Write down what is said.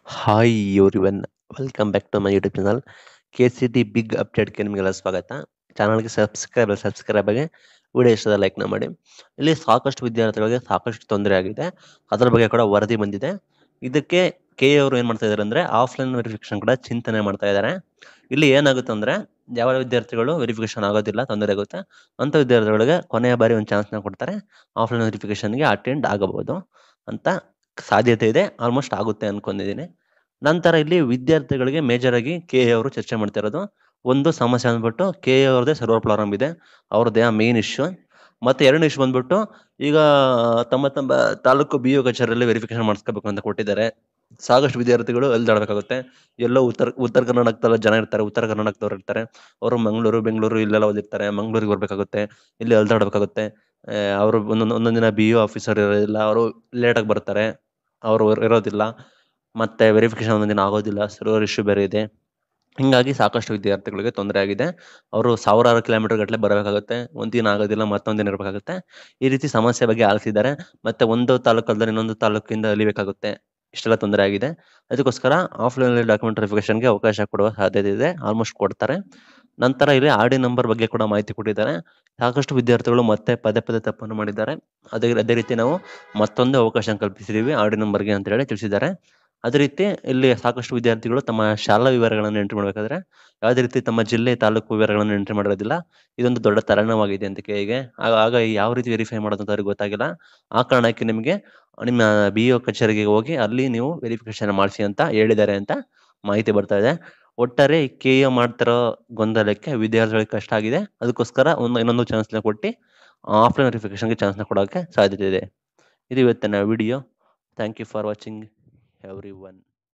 hi everyone welcome back to my YouTube channel K C T big ಅಪ್ಡೇಟ್ಗೆ ನಿಮಗೆಲ್ಲ ಸ್ವಾಗತ ಚಾನಲ್ಗೆ ಸಬ್ಸ್ಕ್ರೈಬ್ ಸಬ್ಸ್ಕ್ರೈಬ್ ಆಗಿ ವಿಡಿಯೋ ಇಷ್ಟದ ಲೈಕ್ನ ಮಾಡಿ ಇಲ್ಲಿ ಸಾಕಷ್ಟು ವಿದ್ಯಾರ್ಥಿಗಳಿಗೆ ಸಾಕಷ್ಟು ತೊಂದರೆ ಆಗಿದೆ ಅದರ ಬಗ್ಗೆ ಕೂಡ ವರದಿ ಬಂದಿದೆ ಇದಕ್ಕೆ ಕೆ ಅವರು ಏನು ಮಾಡ್ತಾ ಇದ್ದಾರೆ ಅಂದರೆ ಆಫ್ಲೈನ್ ವೆರಿಫಿಕೇಶನ್ ಕೂಡ ಚಿಂತನೆ ಮಾಡ್ತಾ ಇದ್ದಾರೆ ಇಲ್ಲಿ ಏನಾಗುತ್ತೆ ಅಂದರೆ ಯಾವ ವಿದ್ಯಾರ್ಥಿಗಳು ವೆರಿಫಿಕೇಶನ್ ಆಗೋದಿಲ್ಲ ತೊಂದರೆ ಆಗುತ್ತೆ ಅಂಥ ವಿದ್ಯಾರ್ಥಿಗಳಿಗೆ ಕೊನೆಯ ಬಾರಿ ಒಂದು ಚಾನ್ಸ್ನ ಕೊಡ್ತಾರೆ ಆಫ್ಲೈನ್ ವೆರಿಫಿಕೇಶನ್ಗೆ ಅಟೆಂಡ್ ಆಗಬಹುದು ಅಂತ ಸಾಧ್ಯತೆ ಇದೆ ಆಲ್ಮೋಸ್ಟ್ ಆಗುತ್ತೆ ಅನ್ಕೊಂಡಿದ್ದೀನಿ ನಂತರ ಇಲ್ಲಿ ವಿದ್ಯಾರ್ಥಿಗಳಿಗೆ ಮೇಜರ್ ಆಗಿ ಕೆ ಎ ಅವರು ಚರ್ಚೆ ಮಾಡ್ತಾ ಇರೋದು ಒಂದು ಸಮಸ್ಯೆ ಅಂದ್ಬಿಟ್ಟು ಕೆ ಎ ಅವ್ರದ್ದೇ ಸರ್ವರ್ ಪ್ರಾಬ್ಲಮ್ ಇದೆ ಅವ್ರದ್ದೇ ಮೇನ್ ಇಶ್ಯೂ ಮತ್ತೆ ಎರಡನೇ ಇಶ್ಯೂ ಬಂದ್ಬಿಟ್ಟು ಈಗ ತಮ್ಮ ತಮ್ಮ ತಾಲೂಕು ಬಿ ಒ ಕಚೇರಿಯಲ್ಲಿ ವೆರಿಫಿಕೇಶನ್ ಮಾಡಿಸ್ಕೋಬೇಕು ಅಂತ ಕೊಟ್ಟಿದ್ದಾರೆ ಸಾಕಷ್ಟು ವಿದ್ಯಾರ್ಥಿಗಳು ಅಲ್ದಾಡಬೇಕಾಗುತ್ತೆ ಎಲ್ಲೋ ಉತ್ತರ ಉತ್ತರ ಕರ್ನಾಟಕದಲ್ಲ ಜನ ಇರ್ತಾರೆ ಉತ್ತರ ಕರ್ನಾಟಕದವ್ರು ಇರ್ತಾರೆ ಅವರು ಮಂಗಳೂರು ಬೆಂಗಳೂರು ಇಲ್ಲೆಲ್ಲ ಓದಿರ್ತಾರೆ ಮಂಗಳೂರಿಗೆ ಬರ್ಬೇಕಾಗುತ್ತೆ ಇಲ್ಲಿ ಅಲ್ದಾಡಬೇಕಾಗುತ್ತೆ ಅವರು ಒಂದೊಂದು ಒಂದೊಂದು ದಿನ ಬಿ ಒ ಆಫೀಸರ್ ಇರೋದಿಲ್ಲ ಅವರು ಲೇಟಾಗಿ ಬರ್ತಾರೆ ಅವರು ಇರೋದಿಲ್ಲ ಮತ್ತೆ ವೆರಿಫಿಕೇಶನ್ ಒಂದೊಂದು ದಿನ ಆಗೋದಿಲ್ಲ ಸರ್ವರ್ ಇಶ್ಯೂ ಬೇರೆ ಇದೆ ಹಿಂಗಾಗಿ ಸಾಕಷ್ಟು ವಿದ್ಯಾರ್ಥಿಗಳಿಗೆ ತೊಂದರೆ ಆಗಿದೆ ಅವರು ಸಾವಿರಾರು ಕಿಲೋಮೀಟರ್ ಗಟ್ಟಲೆ ಬರಬೇಕಾಗುತ್ತೆ ಒಂದು ದಿನ ಆಗೋದಿಲ್ಲ ಮತ್ತೊಂದು ದಿನ ಇರಬೇಕಾಗುತ್ತೆ ಈ ರೀತಿ ಸಮಸ್ಯೆ ಬಗ್ಗೆ ಆಲಿಸಿದ್ದಾರೆ ಮತ್ತೆ ಒಂದು ತಾಲೂಕಲ್ಲದೆ ಇನ್ನೊಂದು ತಾಲೂಕಿಂದ ಅಲಿಬೇಕಾಗುತ್ತೆ ಇಷ್ಟೆಲ್ಲ ತೊಂದರೆ ಆಗಿದೆ ಅದಕ್ಕೋಸ್ಕರ ಆಫ್ಲೈನ್ ಡಾಕ್ಯುಮೆಂಟ್ ವೆರಿಫಿಕೇಶನ್ಗೆ ಅವಕಾಶ ಕೊಡುವ ಸಾಧ್ಯತೆ ಇದೆ ಆಲ್ಮೋಸ್ಟ್ ಕೊಡ್ತಾರೆ ನಂತರ ಇಲ್ಲಿ ಆರ್ ಡಿ ನಂಬರ್ ಬಗ್ಗೆ ಕೂಡ ಮಾಹಿತಿ ಕೊಟ್ಟಿದ್ದಾರೆ ಸಾಕಷ್ಟು ವಿದ್ಯಾರ್ಥಿಗಳು ಮತ್ತೆ ಪದೇ ಪದೇ ತಪ್ಪನ್ನು ಮಾಡಿದ್ದಾರೆ ಅದೇ ಅದೇ ರೀತಿ ನಾವು ಮತ್ತೊಂದು ಅವಕಾಶ ಕಲ್ಪಿಸಿದ್ದೀವಿ ಆರ್ ಡಿ ನಂಬರ್ಗೆ ಅಂತ ಹೇಳಿ ತಿಳಿಸಿದ್ದಾರೆ ಅದೇ ರೀತಿ ಇಲ್ಲಿ ಸಾಕಷ್ಟು ವಿದ್ಯಾರ್ಥಿಗಳು ತಮ್ಮ ಶಾಲಾ ವಿವರಗಳನ್ನು ಎಂಟ್ರಿ ಮಾಡಬೇಕಾದ್ರೆ ಯಾವುದೇ ರೀತಿ ತಮ್ಮ ಜಿಲ್ಲೆ ತಾಲೂಕು ವಿವರಗಳನ್ನು ಎಂಟ್ರಿ ಮಾಡಿರೋದಿಲ್ಲ ಇದೊಂದು ದೊಡ್ಡ ತರಣವಾಗಿದೆ ಅಂತ ಕೇಳಿಗೆ ಆಗ ಆಗ ಯಾವ ರೀತಿ ವೆರಿಫೈ ಮಾಡೋದು ಅಂತ ಅವ್ರಿಗೆ ಗೊತ್ತಾಗಿಲ್ಲ ಆ ಕಾರಣಕ್ಕೆ ನಿಮಗೆ ನಿಮ್ಮ ಬಿ ಒ ಕಚೇರಿಗೆ ಹೋಗಿ ಅಲ್ಲಿ ನೀವು ವೆರಿಫಿಕೇಶನ್ ಮಾಡಿಸಿ ಅಂತ ಹೇಳಿದ್ದಾರೆ ಅಂತ ಮಾಹಿತಿ ಬರ್ತಾ ಇದೆ ಒಟ್ಟಾರೆ ಕೆ ಎ ಮಾಡ್ತಿರೋ ಗೊಂದಲಕ್ಕೆ ವಿದ್ಯಾರ್ಥಿಗಳಿಗೆ ಕಷ್ಟ ಆಗಿದೆ ಅದಕ್ಕೋಸ್ಕರ ಒಂದು ಇನ್ನೊಂದು ಚಾನ್ಸ್ನ ಕೊಟ್ಟು ಆಫ್ಲೈನ್ ವೆರಿಫಿಕೇಶನ್ಗೆ ಚಾನ್ಸ್ನ ಕೊಡೋಕ್ಕೆ ಸಾಧ್ಯತೆ ಇದೆ ಇದು ಇವತ್ತಿನ video thank you for watching every one